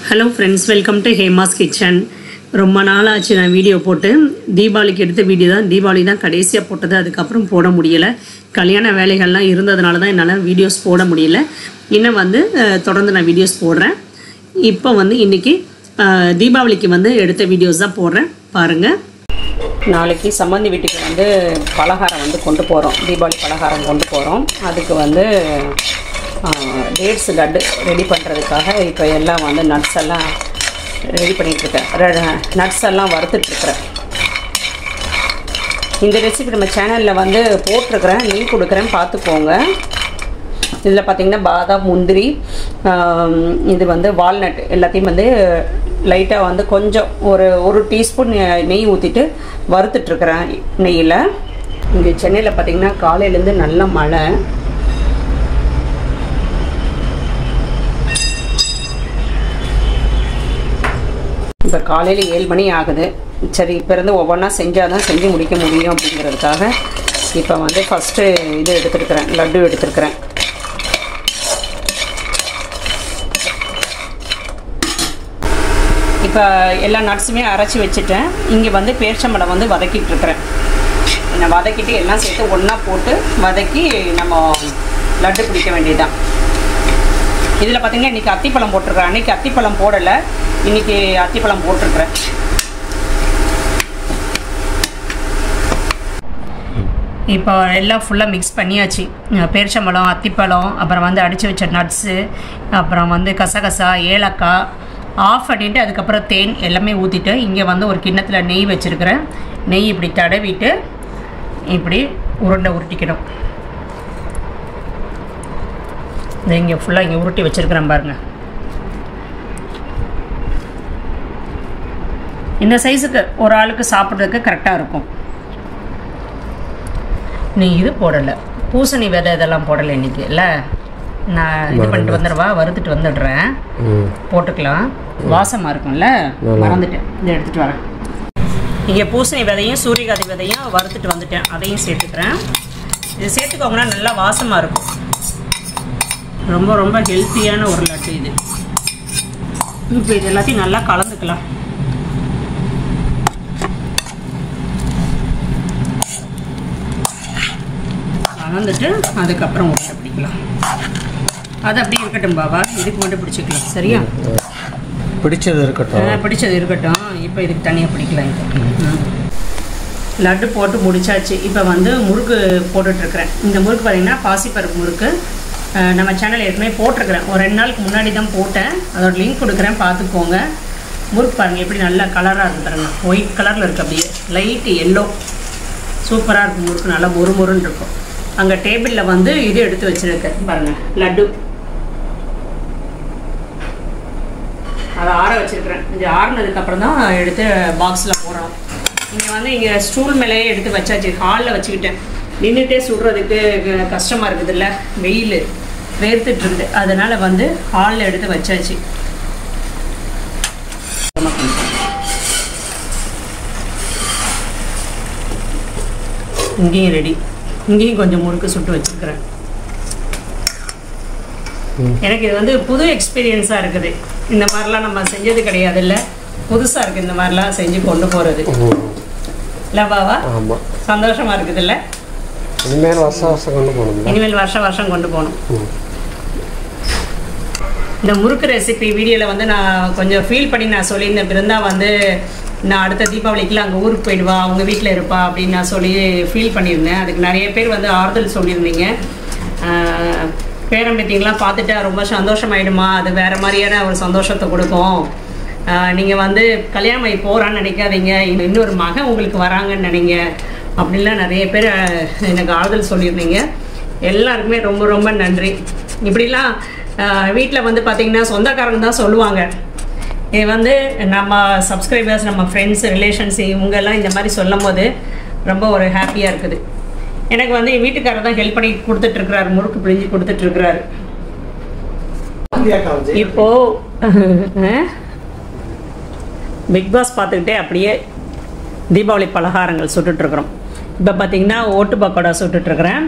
Hello friends welcome to Hema's kitchen ரொம்ப நாள் ஆச்சு நான் வீடியோ போட்டு தீபாவளிக்கு எடுத்த வீடியோ தான் தீபாவளி தான் கடைசியாக போட்டது அதுக்கப்புறம் போட முடியலை கல்யாண வேலைகள்லாம் இருந்ததுனால தான் என்னால் வீடியோஸ் போட முடியல இன்னும் வந்து அஹ், தொடர்ந்து நான் வீடியோஸ் போடுறேன் இப்போ வந்து இன்றைக்கி தீபாவளிக்கு வந்து எடுத்த வீடியோஸ் தான் போடுறேன் பாருங்கள் நாளைக்கு சம்மந்தி வீட்டுக்கு வந்து பலகாரம் வந்து கொண்டு போகிறோம் தீபாவளி பலகாரம் கொண்டு போகிறோம் அதுக்கு வந்து டேட்ஸ் லட்டு ரெடி பண்ணுறதுக்காக இப்போ எல்லாம் வந்து நட்ஸ் எல்லாம் ரெடி பண்ணிகிட்ருக்கேன் நட்ஸ் எல்லாம் வறுத்துட்ருக்குறேன் இந்த ரெசிபி நம்ம சேனலில் வந்து போட்டிருக்கிறேன் லிங்க் கொடுக்குறேன் பார்த்துக்கோங்க இதில் பார்த்தீங்கன்னா பாதாம் முந்திரி ஆம், இது வந்து வால்நட் எல்லாத்தையும் வந்து லைட்டாக வந்து கொஞ்சம் ஒரு ஒரு டீஸ்பூன் நெய் ஊற்றிட்டு வறுத்துட்ருக்குறேன் நெய்யில் இங்கே சென்னையில் பார்த்தீங்கன்னா காலையிலேருந்து நல்ல மழை இப்போ காலையில் ஏழு மணி ஆகுது சரி இப்போ இருந்து ஒவ்வொன்றா செஞ்சால் தான் செஞ்சு முடிக்க முடியும் அப்படிங்கிறதுக்காக இப்போ வந்து ஃபஸ்ட்டு இது எடுத்துருக்கிறேன் லட்டு எடுத்துருக்கிறேன் இப்போ எல்லா நட்ஸுமே அரைச்சி வச்சுட்டேன் இங்கே வந்து பேர்ச்சம்பழம் வந்து வதக்கிட்டு இருக்கிறேன் நான் வதக்கிட்டு எல்லாம் சேர்த்து ஒன்றா போட்டு வதக்கி நம்ம லட்டு பிடிக்க வேண்டியதுதான் இதில் பார்த்தீங்கன்னா இன்றைக்கி அத்திப்பழம் போட்டிருக்கிறேன் அன்றைக்கி அத்திப்பழம் போடலை இன்றைக்கி அத்திப்பழம் போட்டிருக்கிறேன் இப்போ எல்லாம் ஃபுல்லாக மிக்ஸ் பண்ணியாச்சு அஹ் பேரிச்சம்பழம் அத்திப்பழம் அப்புறம் வந்து அடித்து வச்ச நட்ஸு அப்புறம் வந்து கசகசா ஏலக்காய் ஆஃப் பண்ணிவிட்டு அதுக்கப்புறம் தேன் எல்லாமே ஊற்றிட்டு இங்கே வந்து ஒரு கிண்ணத்தில் நெய் வச்சுருக்கிறேன் நெய் இப்படி தடவிட்டு இப்படி உருண்டை உருட்டிக்கணும் இதை இங்கே ஃபுல்லாக இங்கே உருட்டி வச்சுருக்கிறேன் பாருங்கள் இந்த சைஸுக்கு ஒரு ஆளுக்கு சாப்பிட்றதுக்கு கரெக்டாக இருக்கும் நீ இது போடலை பூசணி விதை இதெல்லாம் போடலை இன்னைக்கு இல்லை நான் இது பண்ணிட்டு வந்துடுவா வறுத்துட்டு வந்துடுறேன் போட்டுக்கலாம் வாசமாக இருக்கும்ல மறந்துட்டேன் இதை எடுத்துகிட்டு வரேன் இங்கே பூசணி விதையும் சூரியகாதி விதையும் வறுத்துட்டு வந்துட்டேன் அதையும் சேர்த்துக்கிறேன் இது சேர்த்துக்கோங்கன்னா நல்லா வாசமாக இருக்கும் ரொம்ப ரொம்ப ஹெல்த்தியான ஒரு லட்டு இது இப்போ இது எல்லாத்தையும் நல்லா கலந்துக்கலாம் கலந்துட்டு அதுக்கப்புறம் உருண்டை பிடிக்கலாம் அது அப்படியே இருக்கட்டும் பாபா இதுக்கு மட்டும் பிடிச்சிக்கலாம் சரியா பிடிச்சது இருக்கட்டும் ஆ, பிடிச்சது இருக்கட்டும் இப்போ இதுக்கு தனியாக பிடிக்கலாம் இப்போ ம். லட்டு போட்டு முடிச்சாச்சு இப்போ வந்து முறுக்கு போட்டுட்ருக்குறேன் இந்த முறுக்கு பார்த்தீங்கன்னா பாசிப்பருப்பு முறுக்கு ஆ, நம்ம சேனல் ஏற்கனவே போட்டிருக்கிறேன் ஒரு ரெண்டு நாளுக்கு முன்னாடி தான் போட்டேன் அதோட லிங்க் கொடுக்குறேன் பார்த்துக்கோங்க முறுக்கு பாருங்கள் எப்படி நல்லா கலராக இருக்கு பாருங்க ஒயிட் கலரில் இருக்குது அப்படியே லைட்டு எல்லோ சூப்பராக இருக்கும் முறுக்கு நல்லா மொறு மொறுன்னு இருக்கும் அங்கே டேபிளில் வந்து இது எடுத்து வச்சுருக்கேன் பாருங்கள் லட்டு அதை ஆற வச்சிருக்கிறேன் இது ஆறுனதுக்கு அப்புறம் தான் எடுத்து பாக்ஸில் போடுறோம் இங்கே வந்து இங்கே ஸ்டூல் மேலேயே எடுத்து வச்சாச்சு ஹாலில் வச்சுக்கிட்டேன் நின்றுட்டே சுடுறதுக்கு க- கஷ்டமா இருக்குது இல்லை வெயில் வேர்த்துட்டு இருக்குது அதனால வந்து ஹாலில் எடுத்து வச்சாச்சு இங்கேயும் ரெடி இங்கேயும் கொஞ்சம் முறுக்கு சுட்டு வச்சிருக்கிறேன் எனக்கு இது வந்து புது எக்ஸ்பீரியன்ஸாக இருக்குது இந்த மாதிரிலாம் நம்ம செஞ்சது கிடையாது இல்லை புதுசாக இருக்குது இந்த மாதிரிலாம் செஞ்சு கொண்டு போகிறது இல்லை பாவா ஆமாம் சந்தோஷமாக இருக்குது இல்லை இனிமேல் வருஷம் வருஷம் கொண்டு போகணும்ல இனிமேல் வருஷம் வருஷம் கொண்டு போகணும் இந்த முறுக்கு ரெசிபி வீடியோவில் வந்து நான் கொஞ்சம் ஃபீல் பண்ணி நான் சொல்லியிருந்தேன் பிருந்தா வந்து நான் அடுத்த தீபாவளிக்குலாம் அங்கே ஊருக்கு போயிடுவா அவங்க வீட்டில் இருப்பா அப்படின்னு நான் சொல்லி ஃபீல் பண்ணியிருந்தேன் அதுக்கு நிறைய பேர் வந்து ஆறுதல் சொல்லியிருந்தீங்க ஆஹ், பேரம்பேத்திங்கெலாம் பார்த்துட்டா ரொம்ப சந்தோஷமாயிடுமா அது வேறு மாதிரியான ஒரு சந்தோஷத்தை கொடுக்கும் நீங்கள் வந்து கல்யாணம் ஆகி போகிறான்னு நினைக்காதீங்க இன்னும் இன்னொரு மகன் உங்களுக்கு வராங்கன்னு நினைங்க அப்படின்லாம் நிறைய பேர் அஹ், எனக்கு ஆறுதல் சொல்லியிருந்தீங்க எல்லாருக்குமே ரொம்ப ரொம்ப நன்றி இப்படிலாம் வீட்டில் வந்து பார்த்தீங்கன்னா சொந்தக்காரங்க தான் சொல்லுவாங்க இது வந்து நம்ம சப்ஸ்கிரைபர்ஸ் நம்ம ஃப்ரெண்ட்ஸ் ரிலேஷன்ஸ் இவங்கெல்லாம் இந்த மாதிரி சொல்லும் போது ரொம்ப ஒரு ஹாப்பியாக இருக்குது எனக்கு வந்து என் வீட்டுக்காரர் தான் ஹெல்ப் பண்ணி கொடுத்துட்ருக்கிறாரு முறுக்கு பிழிஞ்சு கொடுத்துட்ருக்கிறாரு இப்போ பிக் பாஸ் பார்த்துக்கிட்டே அப்படியே தீபாவளி பலகாரங்கள் சுட்டுட்ருக்குறோம் இப்போ பார்த்தீங்கன்னா ஓட்டு பக்கோடா சுட்டுட்ருக்குறேன்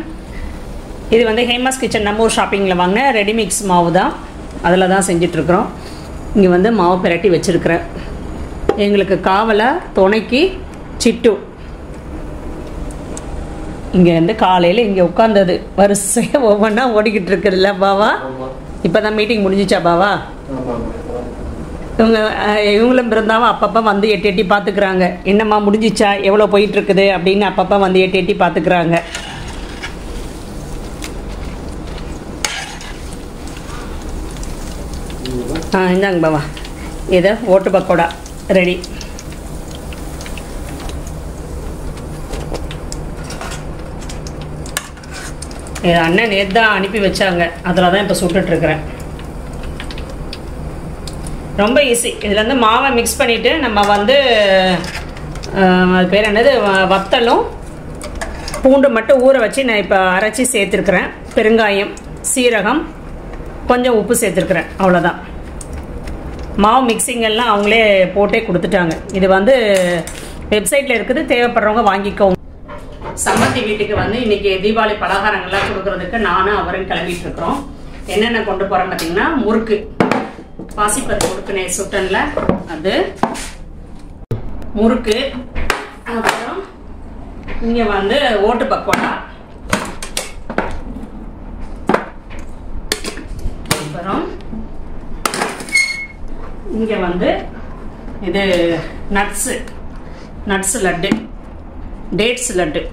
இது வந்து ஹேமாஸ் கிச்சன் நம்ம ஊர் ஷாப்பிங்கில் வாங்கின ரெடிமிக்ஸ் மாவு தான் அதில் தான் செஞ்சிட்ருக்குறோம் இங்கே வந்து மாவு பிரட்டி வச்சுருக்கிறேன் எங்களுக்கு காவலாக துணைக்கு சிட்டு இங்கே வந்து காலையில் இங்கே உட்காந்தது வரிசையாக ஒவ்வொன்றா ஓடிக்கிட்டு இருக்குதுல்ல பாவா இப்போ தான் மீட்டிங் முடிஞ்சிச்சா பாவா இவங்க அஹ், இவங்களும் பிறந்தாவும் அப்பப்போ வந்து எட்டி எட்டி பார்த்துக்கிறாங்க என்னம்மா முடிஞ்சிச்சா எவ்வளோ போயிட்டு இருக்குது அப்படின்னு அப்பப்போ வந்து எட்டி எட்டி பார்த்துக்கிறாங்க ஆ இந்தாங்க பாவா இது ஓட்டு பக்கோடா ரெடி இது அண்ணன் நேற்று தான் அனுப்பி வச்சாங்க அதில் தான் இப்போ சுட்டுட்ருக்குறேன் ரொம்ப ஈஸி இதில் வந்து மாவை மிக்ஸ் பண்ணிவிட்டு நம்ம வந்து அஹ், அது பேர் என்னது வ- வத்தலும் பூண்டு மட்டும் ஊற வச்சு நான் இப்போ அரைச்சி சேர்த்துருக்குறேன் பெருங்காயம் சீரகம் கொஞ்சம் உப்பு சேர்த்துருக்குறேன் அவ்வளோதான் மாவு மிக்சிங் எல்லாம் அவங்களே போட்டே கொடுத்துட்டாங்க இது வந்து வெப்சைட்டில் இருக்குது தேவைப்படுறவங்க வாங்கிக்கோங்க சம்மந்தி வீட்டுக்கு வந்து இன்னைக்கு தீபாவளி பலகாரங்கள்லாம் கொடுக்கறதுக்கு நானும் அவரும் கிளம்பிட்டு இருக்கிறோம் என்னென்ன கொண்டு போறோம் பார்த்தீங்கன்னா முறுக்கு பாசிப்பருப்பு முறுக்கு நே சுட்டன்ல அது முறுக்கு அப்புறம் இங்க வந்து ஓட்டு பக்கோடா அப்புறம் இங்க வந்து இது nuts nuts laddu dates laddu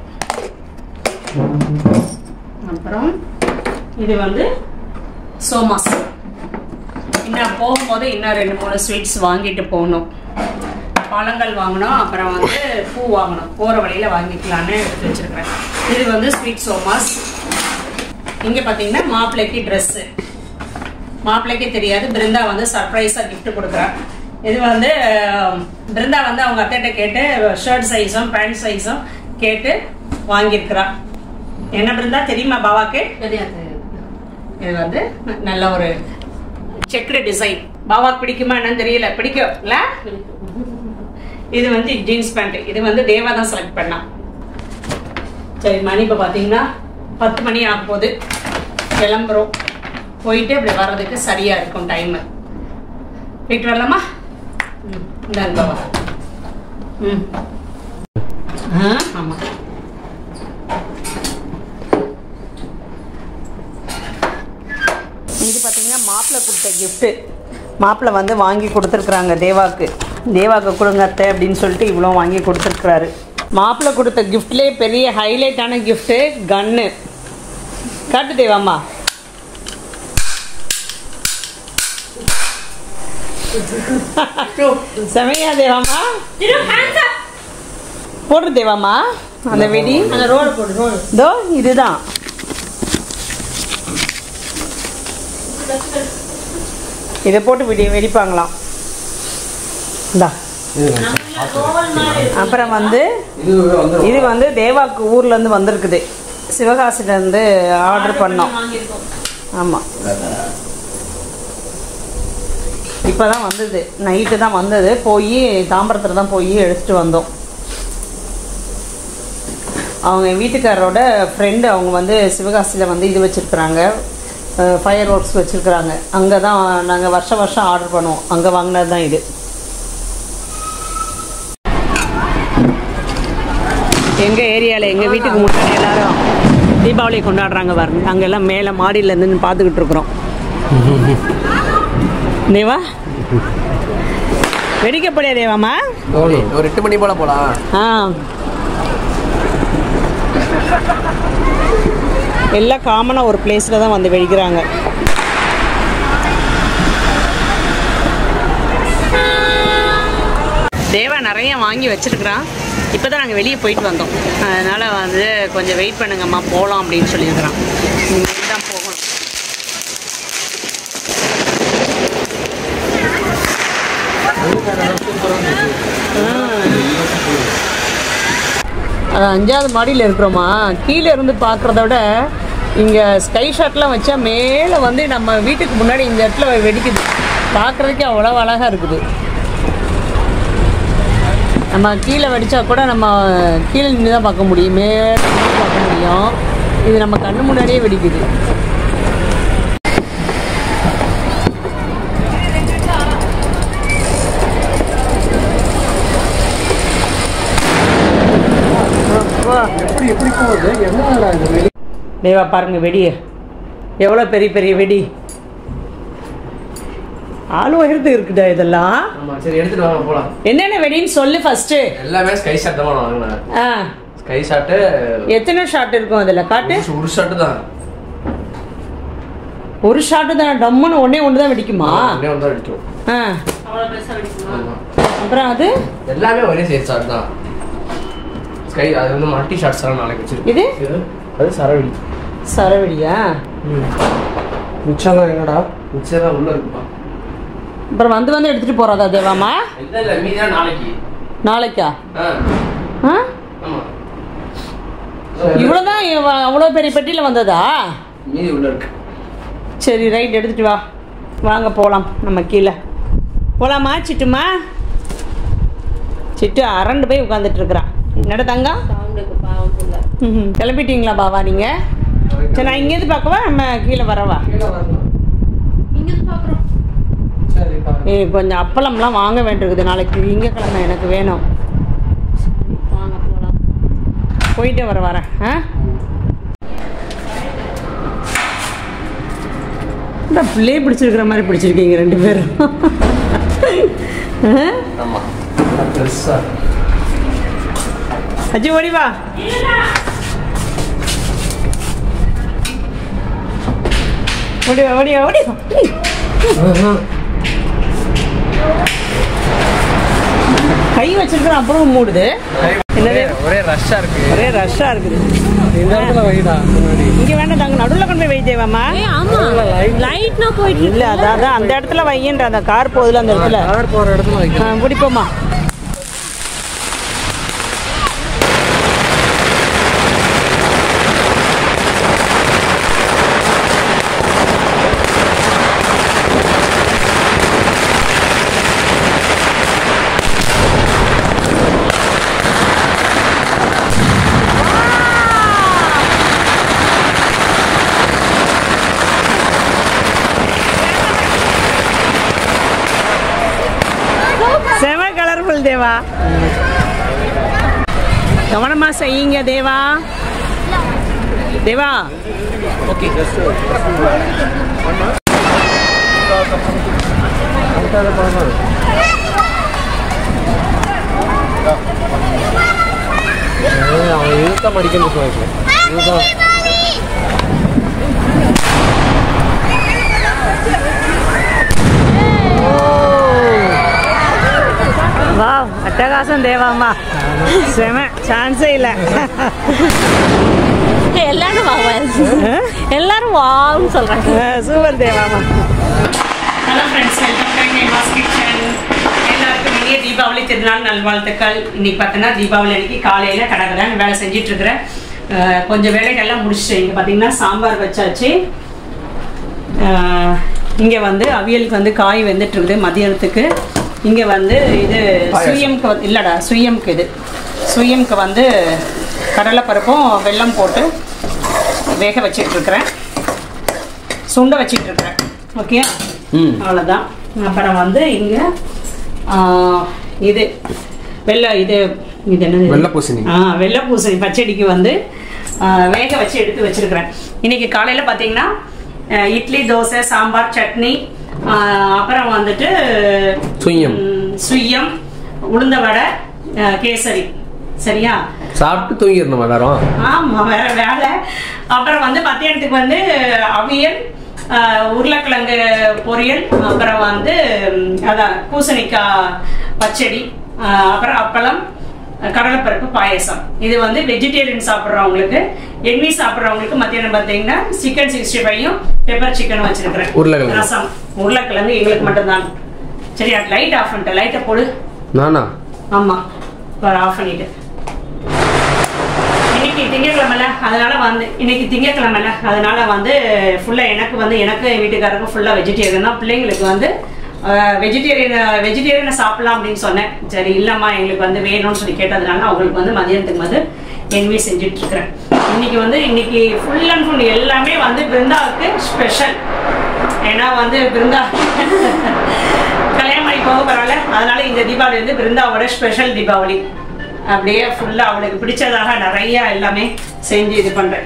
அப்புறம் இது வந்து சோமாஸ் இன்னும் போகும்போது இன்னும் ரெண்டு மூணு ஸ்வீட்ஸ் வாங்கிட்டு போகணும் பழங்கள் வாங்கணும் அப்புறம் வந்து பூ வாங்கணும் போகிற வழியில் வாங்கிக்கலான்னு எடுத்து வச்சிருக்கிறேன் இது வந்து ஸ்வீட் சோமாஸ் இங்கே பார்த்தீங்கன்னா மாப்பிள்ளைக்கு ட்ரெஸ்ஸு மாப்பிள்ளைக்கே தெரியாது பிருந்தா வந்து சர்ப்ரைஸாக gift கொடுக்குறா இது வந்து அஹ், பிருந்தா வந்து அவங்க அத்தைகிட்ட கேட்டு ஷர்ட் சைஸும் பேண்ட் சைஸும் கேட்டு வாங்கியிருக்கிறா என்ன பிருந்தா தெரியுமா பாவாக்கு இது வந்து நல்ல ஒரு செக்குடு டிசைன் பாவாக்கு பிடிக்குமா என்னன்னு தெரியல பிடிக்கும் இல்ல இது வந்து ஜீன்ஸ் பேண்ட் இது வந்து தேவா தான் செலக்ட் பண்ணா சரி மணி இப்போ பார்த்தீங்கன்னா பத்து மணி ஆக போகுது கிளம்புறோம் போயிட்டு அப்படி வர்றதுக்கு சரியா இருக்கும் டைம் போயிட்டு வரலாமா ம் இந்தாங்க பாவா ம் ஆ ஆமாம் இது பார்த்தீங்கன்னா மாப்பிள்ளை கொடுத்த கிஃப்ட்டு மாப்பிள்ளை வந்து வாங்கி கொடுத்துருக்குறாங்க தேவாக்கு தேவாக்கு கொடுங்க அத்தை அப்படின்னு சொல்லிட்டு இவ்வளோ வாங்கி கொடுத்துருக்குறாரு மாப்பிள்ளை கொடுத்த கிஃப்ட்லேயே பெரிய ஹைலைட்டான கிஃப்ட்டு கன்னு காட்டு தேவாம்மா செமையா தேவாம்மா போடுற தேவாம்மா அந்த வெடி அந்த ரோடு போடு ரோடு இதோ இதுதான் இதை போட்டு வெடி வெடிப்பாங்களாம் இந்தா ரோல் மாதிரி இருக்கு. அப்புறம் வந்து இது வந்துடும் இது வந்து தேவாக்கு ஊர்ல இருந்து வந்திருக்குது சிவகாசில இருந்து ஆர்டர் பண்ணோம் வாங்கியிருக்கோம் ஆமா இப்பதான் வந்தது நைட்டு தான் வந்தது போய் தாம்பரத்தில் தான் போய் எடுத்துட்டு வந்தோம் அவங்க என் வீட்டுக்காரரோட ஃப்ரெண்டு அவங்க வந்து சிவகாசியில் வந்து இது வச்சுருக்குறாங்க ஃபயர் ஒர்க்ஸ் வச்சுருக்குறாங்க அங்கே தான் நாங்கள் வருஷம் வருஷம் ஆர்டர் பண்ணுவோம் அங்கே வாங்கினது தான் இது எங்கள் ஏரியாவில் எங்கள் வீட்டுக்கு முன்னாடி எல்லாரும் தீபாவளி கொண்டாடுறாங்க பாருங்க அங்கே எல்லாம் மேலே மாடியில் இருந்து பார்த்துக்கிட்டு இருக்கிறோம் தேவா வெடிக்கப்படியா தேவாமா ஒரு எட்டு மணி போல போலாம் ஆ எல்லாம் காமனாக ஒரு பிளேஸில் தான் வந்து வெடிக்கிறாங்க தேவா நிறைய வாங்கி வச்சிருக்கிறான் இப்போ தான் நாங்கள் வெளியே போயிட்டு வந்தோம் அதனால் வந்து கொஞ்சம் வெயிட் பண்ணுங்கம்மா போகலாம் அப்படின்னு சொல்லியிருக்கிறான் இனிமேல் தான் போகணும் அது அஞ்சாவது மாடியில் இருக்கிறோமா கீழே இருந்து பார்க்குறத விட இங்கே ஸ்கை ஷாட்லாம் வச்சா மேலே வந்து நம்ம வீட்டுக்கு முன்னாடி இந்த இடத்துல வெடிக்குது பார்க்குறதுக்கே அவ்வளோ அழகாக இருக்குது நம்ம கீழே வெடிச்சா கூட நம்ம கீழே நின்று தான் பார்க்க முடியும் மேலே நின்னு பார்க்க முடியும் இது நம்ம கண்ணு முன்னாடியே வெடிக்குது எப்படி போகுது என்னடா இது வெளி தேவா பாருங்க வெடி எவ்வளோ பெரிய பெரிய வெடி ஆள் உயரத்து இருக்குடா இதெல்லாம் ஆமா சரி எடுத்துட்டு வாங்க போலாம் என்னென்ன வெடின்னு சொல்லு ஃபர்ஸ்ட் எல்லாமே ஸ்கை ஷாட் தான் வாங்கினேன் ஆ ஸ்கை ஷாட்டு எத்தனை ஷாட் இருக்கும் அதில் காட்டு ஒரு ஷாட்டு தான் ஒரு ஷாட்டு தான் டம்முன்னு ஒண்ணே ஒன்று தான் வெடிக்குமா ஒண்ணே ஒன்று தான் அடிக்கும் ஆ அவ்வளோ பெருசாக வெடிக்குமா ஆமா. அப்புறம் அது எல்லாமே ஒரே சைஸ் ஷாட் தான் ஸ்கை அது வந்து மல்டி ஷாட்ஸ் எல்லாம் நாளைக்கு வச்சிருக்கு இது அது சரவெடி சரவெடியா மிச்சம் தான் என்னடா மிச்சம் தான் உள்ள இருக்குப்பா அப்புறம் வந்து வந்து எடுத்துட்டு போறாதா தேவாமா இல்ல இல்ல மீதிதான் நாளைக்கு நாளைக்கா ஆ ஆ ஆமா இவ்வளோதான் அவ்வளோ பெரிய பெட்டியில் வந்ததா மீதி உள்ள இருக்கு சரி ரைட் எடுத்துட்டு வா வாங்க போகலாம் நம்ம கீழே போகலாமா சிட்டுமா சிட்டு அரண்டு போய் உட்காந்துட்டு இருக்கிறான் என்னடா தங்கம் சவுண்டுக்கு பாவம் புள்ள ம்ஹும். கிளம்பிட்டீங்களா பாவா நீங்கள் சரி நான் இங்கேருந்து பார்க்கவா நம்ம கீழே வரவா கீழே வரலாம் இங்கே பார்க்குறோம் சரி பாருங்க ஏய் கொஞ்சம் அப்பளம்லாம் வாங்க வேண்டியிருக்குது நாளைக்கு திங்கக்கிழமை எனக்கு வேணும் வாங்க போகலாம் போயிட்டு வர வரேன் ஆ இந்த பிள்ளையே பிடிச்சிருக்கிற மாதிரி பிடிச்சிருக்கீங்க ரெண்டு பேரும் ஆ? ஆமா பெருசா அஜி ஓடி வா ஓடி வா ஓடி வா ஓடி வா கை வச்சிருக்கிறேன் அப்புறம் மூடுது என்னது ஒரே ரஷ்ஷா இருக்கு ஒரே ரஷ்ஷா இருக்குது இந்த இடத்துல வைடா முன்னாடி இங்க வேண்டாம் தாங்க நடுவில் கொண்டு போய் வை தேவாமா ஏ ஆமா லைட்னா போயிட்டு இல்ல அதான் அதான் அந்த இடத்துல வையன்ற அந்த கார் போகுதுல அந்த இடத்துல கார் போற இடத்துல வைக்கலாம் ஆ, பிடிப்போமா செம கலர்ஃபுல் தேவா கவனமா செய்யுங்க தேவா தேவா ஓகே அவன் இழுத்த மடிக்கிறது இதுதான் வா அட்டகாசம் தேவாமா செம சான்ஸே இல்லை எல்லாரும் வாவா எல்லாரும் வான்னு சொல்றாங்க சூப்பர் தேவாமா hello friends welcome to Hema's kitchen எல்லாருக்கும் இனிய தீபாவளி திருநாள் நல்வாழ்த்துக்கள் இன்னைக்கு பார்த்தீங்கன்னா தீபாவளி அன்னைக்கு காலையில் கடகடன் வேலை செஞ்சுட்டு இருக்கிறேன் அஹ் கொஞ்சம் வேலைகள்லாம் முடிச்சிட்டேன் இங்கே பார்த்தீங்கன்னா சாம்பார் வச்சாச்சு இங்கே வந்து அவியலுக்கு வந்து காய் வெந்துட்டு இருக்குது மதியானத்துக்கு இங்கே வந்து இது பாயாசம். சுயம்க்கு வந்து இல்லைடா சுயம்க்கு இது சுயம்க்கு வந்து கடலைப்பருப்பும் வெல்லம் போட்டு வேக வச்சிட்டு இருக்கிறேன் சுண்ட வச்சிட்டு இருக்கிறேன் ஓகே ம் அவ்வளோதான் அப்புறம் வந்து இங்கே இது வெள்ளை இது இது என்னது வெள்ளை பூசணி. ஆ வெள்ளை பூசணி பச்சடிக்கு வந்து ஆ, வேக வச்சு எடுத்து வச்சிருக்கிறேன் இன்னைக்கு காலையில் பார்த்தீங்கன்னா ஆ, இட்லி தோசை சாம்பார் சட்னி ஆ, அப்புறம் வந்துட்டு சுய்யம். ம், சுய்யம் உளுந்த வடை ஆ, கேசரி சரியா சாப்பிட்டு தூங்கிடணும் எல்லாரும் ஆமா வேற வேலை அப்புறம் வந்து மத்தியானத்துக்கு வந்து அவியல் ஆஹ், உருளைக்கிழங்கு பொரியல் அப்புறம் வந்து ம், அதான் பூசணிக்காய் பச்சடி ஆஹ், அப்புறம் அப்பளம் கடலைப்பருப்பு பாயசம் இது வந்து வெஜிடேரியன் சாப்பிட்றவங்களுக்கு எண்ணி சாப்பிட்றவங்களுக்கு மத்தியானம் பார்த்தீங்கன்னா சிக்கன் சிக்ஸ்டி ஃபைவும் பெப்பர் சிக்கன் வச்சிருக்கிறேன் உருளைக்கிழங்கு. ரசம் உருளைக்கிழங்கு எங்களுக்கு மட்டும்தான் சரியா லைட் ஆஃப் பண்ணிட்டேன் லைட்டை போடு நானா ஆமா ஆஃப் பண்ணிட்டு இன்னைக்கு திங்கக்கிழமைல அதனால வந்து இன்னைக்கு திங்கக்கிழமைல அதனால வந்து ஃபுல்லா எனக்கு வந்து எனக்கு என் வீட்டுக்காரருக்கும் ஃபுல்லா வெஜிடேரியன் தான் பிள்ளைங்களுக்கு வந்து வெஜிடேரியன் வெஜிடேரியனை சாப்பிடலாம் அப்படின்னு சொன்னேன் சரி இல்லம்மா எங்களுக்கு வந்து வேணும்னு சொல்லி கேட்டதுனால அவங்களுக்கு வந்து மதியானத்துக்கு வந்து என்வி செஞ்சுட்டு இருக்கிறேன் இன்னைக்கு வந்து இன்னைக்கு ஃபுல் அண்ட் ஃபுல் எல்லாமே வந்து பிருந்தாவுக்கு ஸ்பெஷல் ஏன்னா வந்து பிருந்தா கல்யாணம் பண்ணி போக பரவாயில்ல அதனால இந்த தீபாவளி வந்து பிருந்தாவோட ஸ்பெஷல் தீபாவளி அப்படியே ஃபுல்லாக அவளுக்கு பிடிச்சதாக நிறைய எல்லாமே செஞ்சு இது பண்ணுறேன்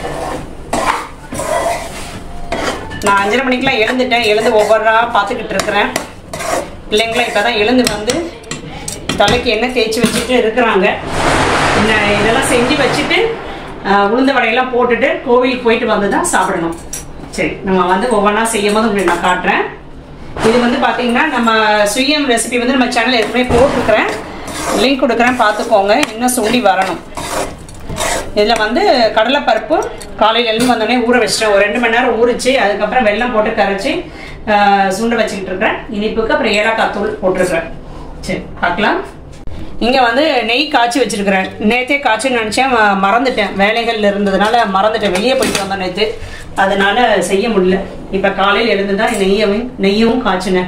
நான் அஞ்சரை மணிக்கெலாம் எழுந்துட்டேன் எழுந்து ஒவ்வொன்றா பார்த்துக்கிட்டு இருக்கிறேன் பிள்ளைங்களும் இப்போ தான் எழுந்து வந்து தலைக்கு எண்ணெய் தேய்ச்சி வச்சுட்டு இருக்கிறாங்க இந்த இதெல்லாம் செஞ்சு வச்சுட்டு ஆஹ், உளுந்த வடையெல்லாம் போட்டுட்டு கோவிலுக்கு போயிட்டு வந்து தான் சாப்பிடணும் சரி நம்ம வந்து ஒவ்வொன்றா செய்யும் போது உங்களுக்கு நான் காட்டுறேன் இது வந்து பார்த்தீங்கன்னா நம்ம சுயம் ரெசிபி வந்து நம்ம சேனல் ஏற்கனவே போட்டிருக்கிறேன் லிங்க் கொடுக்குறேன் பார்த்துக்கோங்க இன்னும் சொல்லி வரணும் இதில் வந்து கடலைப்பருப்பு காலையில் எழுந்து வந்தோடனே ஊற வச்சிட்டேன் ஒரு ரெண்டு மணி நேரம் ஊறிச்சு அதுக்கப்புறம் வெல்லம் போட்டு கரைச்சி ஆஹ், சுண்ட வச்சுக்கிட்டு இருக்கிறேன் இனிப்புக்கு அப்புறம் ஏலக்காய் தூள் போட்டிருக்கிறேன் சரி பார்க்கலாம் இங்கே வந்து நெய் காய்ச்சி வச்சிருக்கிறேன் நேற்றே காய்ச்சி நினச்சேன் ம- மறந்துட்டேன் வேலைகள் இருந்ததுனால மறந்துட்டேன் வெளியே போயிட்டு வந்தேன் நேற்று அதனால செய்ய முடியல இப்போ காலையில் எழுந்து தான் நெய்யவும் நெய்யவும் காய்ச்சினேன்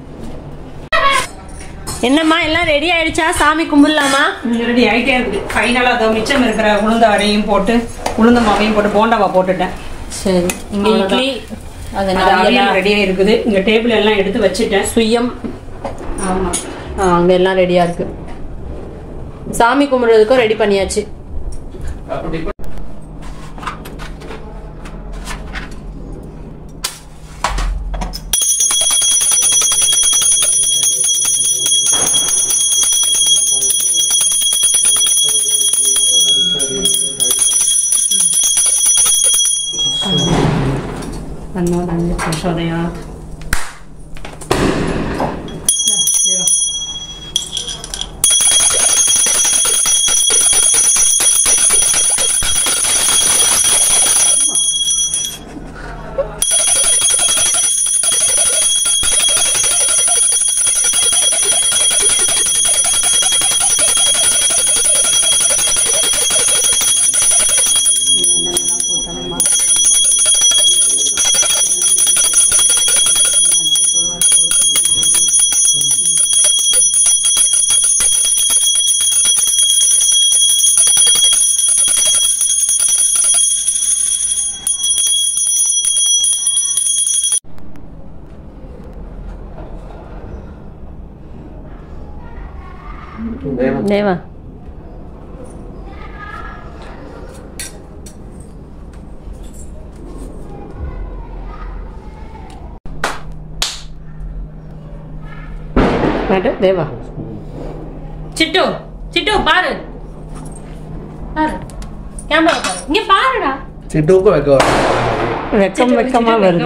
என்னம்மா எல்லாம் ரெடி ஆயிடுச்சா சாமி கும்பிடலாமா ரெடி ஆகிட்டே இருக்குது ஃபைனலாக அதோ மிச்சம் இருக்கிற உளுந்த வடையும் போட்டு உளுந்த மாவையும் போட்டு போண்டாவா போட்டுட்டேன் சரி இங்க அவ்வளவுதான். இட்லி அது அது நிறைய அவியல் ரெடியாக இருக்குது இங்கே டேபிள் எல்லாம் எடுத்து வச்சுட்டேன் சுயம் ஆமாம் ஆ, அங்க எல்லாம் ரெடியா இருக்கு சாமி கும்பிடுறதுக்கும் ரெடி பண்ணியாச்சு அப்படி तन्नो धन्य प्रचोदयात् தேவன் தேவா தேவா சிட்டு சிட்டு பாரு பாரு கேமரா பாரு இங்க பாருடா சிட்டுக்கு வைக்க வரும். வெக்கம் வெக்கமா வருது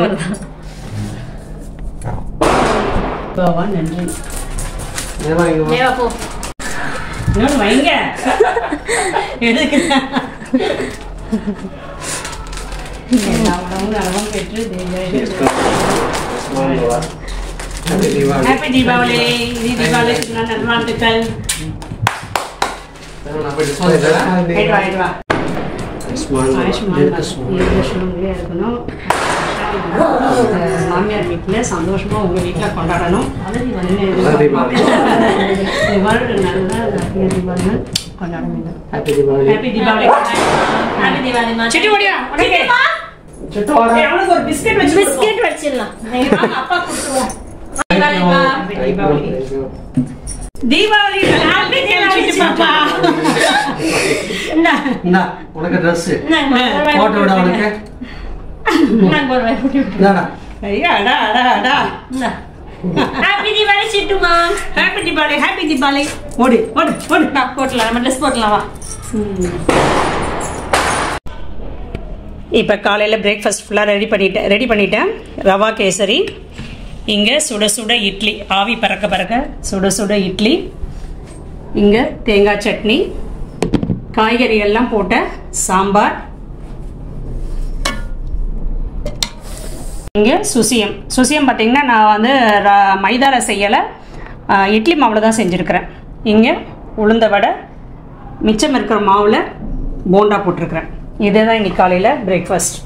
பாபா நன்றி தேவா, இங்க வா. தேவா போ இன்னொன்று வைங்க எதுக்கு எல்லா உணவும் நலமும் பெற்று வா, இங்க வா. Happy Diwali. ஹாப்பி தீபாவளி இது தீபாவளிக்கு நான் நல்வாழ்த்துக்கள் தேவா, நான் போய் display தரேன். ஆயிட்டு வா ஆயிட்டு வா Small. Ayushman Little Bharat. small. ஏழு வருஷம் உங்களே இருக்கணும் உங்க மாமியார் வீட்டுல சந்தோஷமா உங்க வீட்டுல கொண்டாடணும் நல்ல தீபாவளி. தீபாவளி நல்லா ஹாப்பியா தீபாவளி கொண்டாடணும் Happy Diwali. Happy Deepavali happy Deepavali Chittu ஓடியா உனக்கு சிட்டு வாடா. ஏய், அவனுக்கு ஒரு பிஸ்கட் வச்சு பிஸ்கெட் வச்சிடலாம் கொடுப்போம். அப்பா கொடுத்துருவோம் Thank you. Happy Diwali. Thank you. Deepavali happy Deepavali பாப்பா இந்தா. இந்தா, உனக்கு dress. போட்டு விட உனக்கு. இந்தாடா. ஐயா அடா அடா அடா ஹாப்பி தீபாவளி சிட்டுமா ஹாப்பி தீபாவளி ஹாப்பி தீபாவளி ஓடு ஓடு ஓடு போட்டலாம் நம்ம ட்ரெஸ் போட்டலாம் வா இப்போ காலையில் பிரேக்ஃபாஸ்ட் ஃபுல்லாக ரெடி பண்ணிட்டேன் ரெடி பண்ணிட்டேன் ரவா கேசரி இங்கே சுட சுட இட்லி ஆவி பறக்க பறக்க சுட சுட இட்லி இங்கே தேங்காய் சட்னி காய்கறி எல்லாம் போட்ட சாம்பார் இங்கே சுசியம் சுசியம் பார்த்தீங்கன்னா நான் வந்து ர- மைதால செய்யலை இட்லி மாவில் தான் செஞ்சுருக்கிறேன் இங்கே உளுந்த வடை மிச்சம் இருக்கிற மாவில் போண்டா போட்டிருக்கிறேன் இதே தான் இன்னைக்கு காலையில் பிரேக்ஃபாஸ்ட்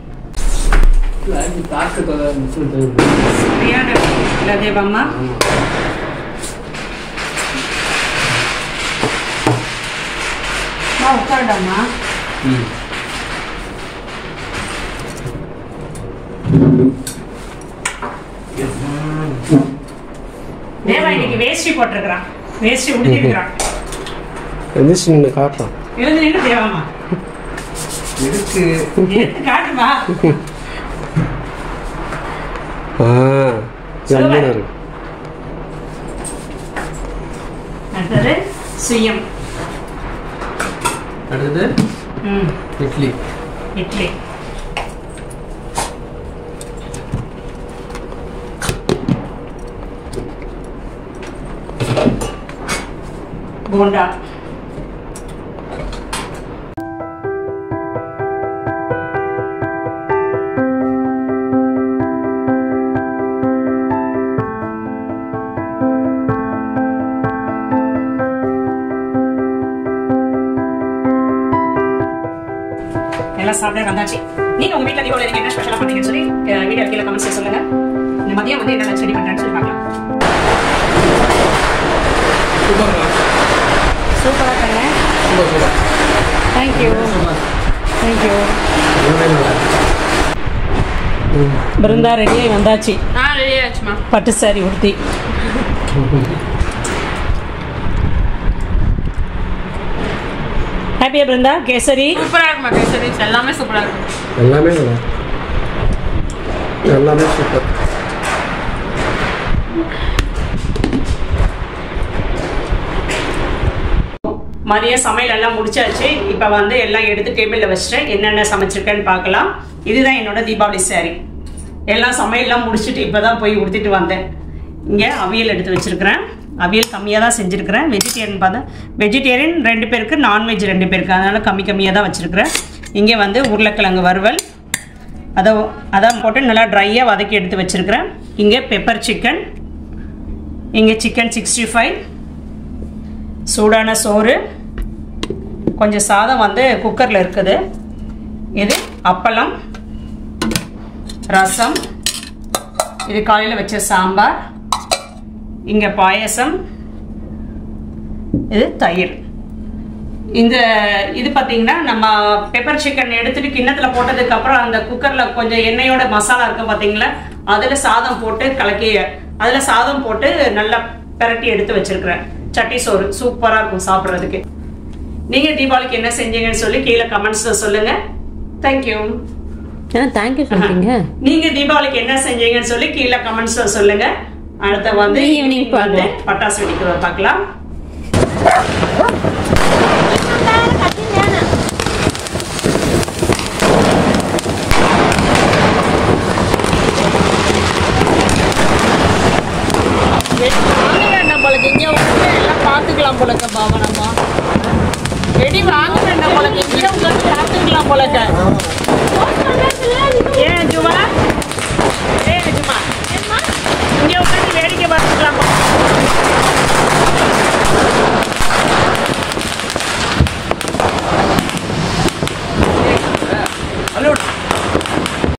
இது பார்க்க different. சரியான லதேவம்மா ஆமா. நான் உட்காருடாம்மா ம். தேவா இன்னைக்கு வேஷ்டி போட்டிருக்கிறான் வேஷ்டி உடுத்திருக்கிறான் எந்திரிச்சு நின்று காட்டலாம் எழுந்து நின்று தேவாமா இருக்கு எடுத்து காட்டுமா ஆ ஜம்முன்னு இருக்கு அடுத்தது சுயம் அடுத்தது ம் இட்லி இட்லி போண்டா எல்லாம் சாப்பிட வந்தாச்சு நீங்க உங்க வீட்ல தீபாவளி என்ன ஸ்பெஷலா பண்ணீங்கன்னு சொல்லி அஹ், வீடியோ கீழே கமெண்ட்ஸ் சொல்லுங்க இந்த மதியம் வந்து என்ன ரெடி பண்றேன்னு சொல்லி பார்க்கலாம் சூப்பர் சூப்பரா பண்ண சூப்பர் சூப்பர் தேங்க்யூ தேங்க்யூ எல்லாமே நல்லா இருக்கு. பிருந்தா ரெடியாகி வந்தாச்சு ஆ ரெடி ஆச்சுமா பட்டு சாரி உடுத்தி ஹாப்பியா பிருந்தா கேசரி சூப்பரா இருக்குமா கேசரி எல்லாமே சூப்பரா இருக்கும் எல்லாமே நல்லா இருக்கு. எல்லாமே சூப்பர் மதிய சமையல் எல்லாம் முடிச்சாச்சு இப்போ வந்து எல்லாம் எடுத்து டேபிளில் வச்சுட்டேன் என்னென்ன சமைச்சிருக்கேன்னு பார்க்கலாம் இதுதான் என்னோட தீபாவளி saree எல்லாம் சமையல்லாம் முடிச்சுட்டு இப்போ தான் போய் உடுத்திட்டு வந்தேன் இங்கே அவியல் எடுத்து வச்சிருக்கிறேன் அவியல் கம்மியாக தான் செஞ்சுருக்கிறேன் வெஜிடேரியன் பார்த்தா வெஜிடேரியன் ரெண்டு பேருக்கு நான்வெஜ் ரெண்டு பேருக்கு அதனால் கம்மி கம்மியாக தான் வச்சுருக்கிறேன் இங்கே வந்து உருளைக்கிழங்கு வறுவல் அதை அதான் போட்டு நல்லா ட்ரையாக வதக்கி எடுத்து வச்சுருக்கிறேன் இங்கே பெப்பர் சிக்கன் இங்கே சிக்கன் சிக்ஸ்டி ஃபைவ் சூடான சோறு கொஞ்சம் சாதம் வந்து குக்கரில் இருக்குது இது அப்பளம் ரசம் இது காலையில் வச்ச சாம்பார் இங்கே பாயசம் இது தயிர் இந்த இது பார்த்தீங்கன்னா நம்ம பெப்பர் சிக்கன் எடுத்துட்டு கிண்ணத்தில் போட்டதுக்கு அப்புறம் அந்த குக்கரில் கொஞ்சம் எண்ணெயோட மசாலா இருக்கும் பார்த்தீங்களா அதில் சாதம் போட்டு கலக்கி அதில் சாதம் போட்டு நல்லா பிரட்டி எடுத்து வச்சிருக்கிறேன் சட்டி சோறு சூப்பராக இருக்கும் சாப்பிட்றதுக்கு நீங்கள் தீபாவளிக்கு என்ன செஞ்சீங்கன்னு சொல்லி கீழே கமெண்ட்ஸில் சொல்லுங்கள் தேங்க்யூ ஏன்னா தேங்க்யூ சொல்றீங்க நீங்க தீபாவளிக்கு என்ன செஞ்சீங்கன்னு சொல்லி கீழே கமெண்ட்ஸ்ல சொல்லுங்க அடுத்த வந்து Evening evening வந்து பட்டாசு வெடிக்கிறத பார்க்கலாம் வாங்க வேண்டாம் போலக்கு இங்கே உட்காந்து எல்லாம் பார்த்துக்கலாம் போலக்க பாவனம்மா வெடி வாங்க வேண்டாம் போலக்க இங்கே உட்காந்து பார்த்துக்கலாம் போலக்க